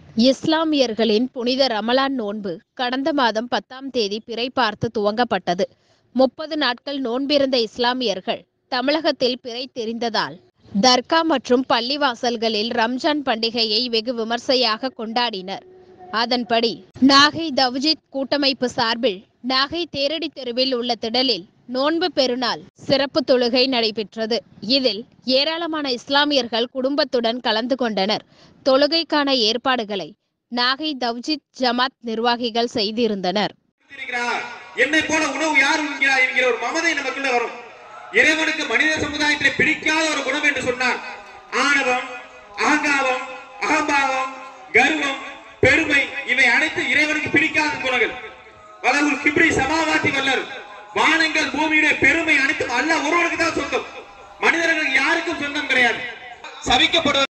இஸ்லாமியர்களின் புனித ரமலான் நோன்பு கடந்த மாதம் பத்தாம் தேதி பிறை பார்த்து துவங்கப்பட்டது முப்பது நாட்கள் நோன்பிருந்த இஸ்லாமியர்கள் தமிழகத்தில் பிறை தெரிந்ததால் தர்கா மற்றும் பள்ளிவாசல்களில் ரம்ஜான் பண்டிகையை வெகு விமர்சையாக கொண்டாடினர் அதன்படி நாகை தவ்ஜித் கூட்டமைப்பு சார்பில் நாகை தேரடி தெருவில் உள்ள திடலில் நோன்பு பெருநாள் சிறப்பு தொழுகை நடைபெற்றது இதில் ஏராளமான இஸ்லாமியர்கள் குடும்பத்துடன் கலந்து கொண்டனர் தொழுகைக்கான ஏற்பாடுகளை நாகை தவ்ஜித் ஜமாத் நிர்வாகிகள் செய்திருந்தனர் இருக்கிறார் என்னை போல உணவு யார் உண்கிறார் என்கிற ஒரு மமதை நமக்குள்ள வரும் இறைவனுக்கு மனித சமுதாயத்தில் பிடிக்காத ஒரு குணம் என்று சொன்னார் ஆணவம் அகங்காவம் அகம்பாவம் கர்வம் பெருமை இவை அனைத்து இறைவனுக்கு பிடிக்காத குணங்கள் வலகுல் கிப்ரி சமாவாத்தி வல்லர் வானங்கள் பூமியுடைய பெருமை அனைத்தும் அல்ல ஒருவனுக்கு தான் சொந்தம் மனிதர்களுக்கு யாருக்கும் சொந்தம் கிடையாது சபிக்கப்படுவது